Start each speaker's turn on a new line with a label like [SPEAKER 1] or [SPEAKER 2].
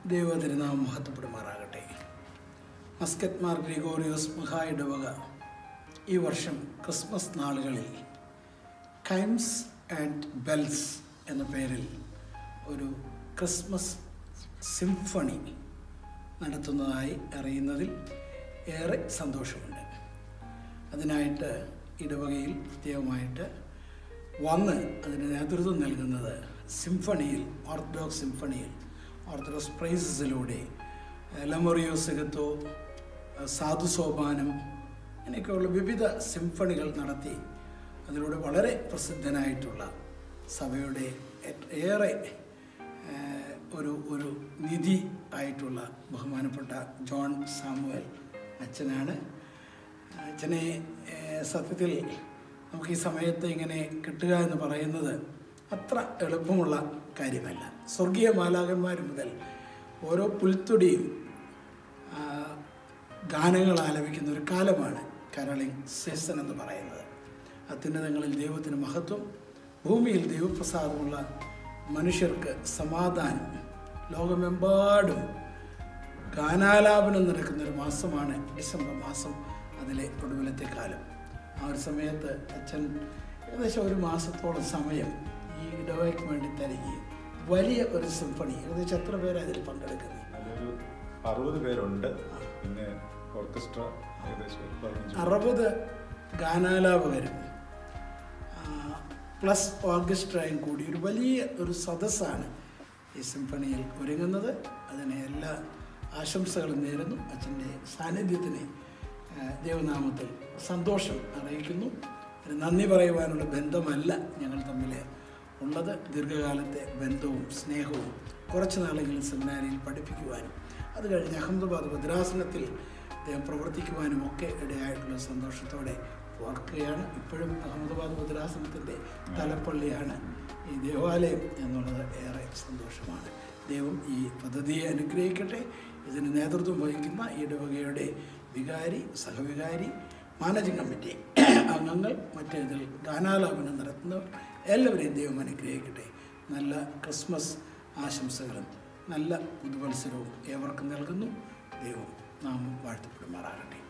[SPEAKER 1] ദൈവതിരുനാമം മഹത്വപ്പെടുമാറാകട്ടെ മസ്കറ്റ് മാർ ഗ്രിഗോറിയോസ് മഹായിടവക ഈ വർഷം ക്രിസ്മസ് നാളുകളിൽ കൈംസ് ആൻഡ് ബെൽസ് എന്ന പേരിൽ ഒരു ക്രിസ്മസ് സിംഫണി നടത്തുന്നതായി അറിയുന്നതിൽ ഏറെ സന്തോഷമുണ്ട് അതിനായിട്ട് ഇടവകയിൽ പ്രത്യേകമായിട്ട് വന്ന് അതിന് നേതൃത്വം നൽകുന്നത് സിംഫണിയിൽ ഓർത്തഡോക്സ് സിംഫണിയിൽ ഓർത്തഡോക്സ് പ്രൈസസിലൂടെ ലമോറിയോ സിഗത്തോ സാധു സോപാനം അങ്ങനെയൊക്കെയുള്ള വിവിധ സിംഫണികൾ നടത്തി അതിലൂടെ വളരെ പ്രസിദ്ധനായിട്ടുള്ള സഭയുടെ ഏറെ ഏഹ്, ഒരു ഒരു നിധി ആയിട്ടുള്ള ബഹുമാനപ്പെട്ട ജോൺ സാമുവൽ അച്ഛനാണ് അച്ഛനെ ഏഹ്, സത്യത്തിൽ നമുക്ക് ഈ സമയത്ത് ഇങ്ങനെ കിട്ടുക എന്ന് പറയുന്നത് അത്ര എളുപ്പമുള്ള കാര്യമല്ല സ്വർഗീയ മാലാകന്മാർ മുതൽ ഓരോ പുൽത്തൊടിയും ആ, ഗാനങ്ങൾ ആലപിക്കുന്ന ഒരു കാലമാണ് കരളിംഗ് സീസൺ എന്ന് പറയുന്നത് അത്യുന്നതങ്ങളിൽ ദൈവത്തിന് മഹത്വം ഭൂമിയിൽ ദൈവപ്രസാദമുള്ള മനുഷ്യർക്ക് സമാധാനം ലോകമെമ്പാടും ഗാനാലാപനം നടക്കുന്ന ഒരു മാസമാണ് ഡിസംബർ മാസം അതിലെ ഒടുവിലത്തെ കാലം ആ ഒരു സമയത്ത് അച്ഛൻ ഏകദേശം ഒരു മാസത്തോളം സമയം ഈ ഇടവയ്ക്ക് വേണ്ടി തരികയും വലിയ ഒരു സിംഫണി ഏകദേശം എത്ര പേര് അതിൽ പങ്കെടുക്കുന്നത്
[SPEAKER 2] അതിലൊരു അറുപത് പേരുണ്ട് പിന്നെ ഓർക്കസ്ട്ര ഏകദേശം ഒരു പതിനഞ്ച് പേര്.
[SPEAKER 1] അറുപത് ഗാനാലാപകരും ആ, പ്ലസ് ഓർക്കസ്ട്രയും കൂടി ഒരു വലിയ ഒരു സദസ്സാണ് ഈ സിംഫണിയിൽ ഒരുങ്ങുന്നത് അതിന് എല്ലാ ആശംസകളും നേരുന്നു അച്ഛൻ്റെ സാന്നിധ്യത്തിന് ആ, ദൈവനാമത്തിൽ സന്തോഷം അറിയിക്കുന്നു ഒരു നന്ദി പറയുവാനുള്ള ബന്ധമല്ല ഞങ്ങൾ തമ്മിൽ ഉള്ളത് ദീർഘകാലത്തെ ബന്ധവും സ്നേഹവും കുറച്ച് നാളെങ്കിലും സെമിനാരിയിൽ പഠിപ്പിക്കുവാനും അത് കഴിഞ്ഞ് അഹമ്മദാബാദ് ഭദ്രാസനത്തിൽ അദ്ദേഹം പ്രവർത്തിക്കുവാനും ഒക്കെ ഇടയായിട്ടുള്ള സന്തോഷത്തോടെ ഓർക്കുകയാണ് ഇപ്പോഴും അഹമ്മദാബാദ് ഭദ്രാസനത്തിൻ്റെ തലപ്പള്ളിയാണ് ഈ ദേവാലയം എന്നുള്ളത് ഏറെ സന്തോഷമാണ് ദൈവം ഈ പദ്ധതിയെ അനുഗ്രഹിക്കട്ടെ ഇതിന് നേതൃത്വം വഹിക്കുന്ന ഈ ഇടവകയുടെ വികാരി സഹവികാരി മാനേജിംഗ് കമ്മിറ്റി അംഗങ്ങൾ മറ്റേതിൽ ഗാനാലാപനം നടത്തുന്നവർ എല്ലാവരെയും ദൈവം അനുഗ്രഹിക്കട്ടെ നല്ല ക്രിസ്മസ് ആശംസകളും നല്ല പുതുവത്സരവും ഏവർക്കും നൽകുന്നു ദൈവം നാം വാഴ്ത്തപ്പെടുമാറാകട്ടെ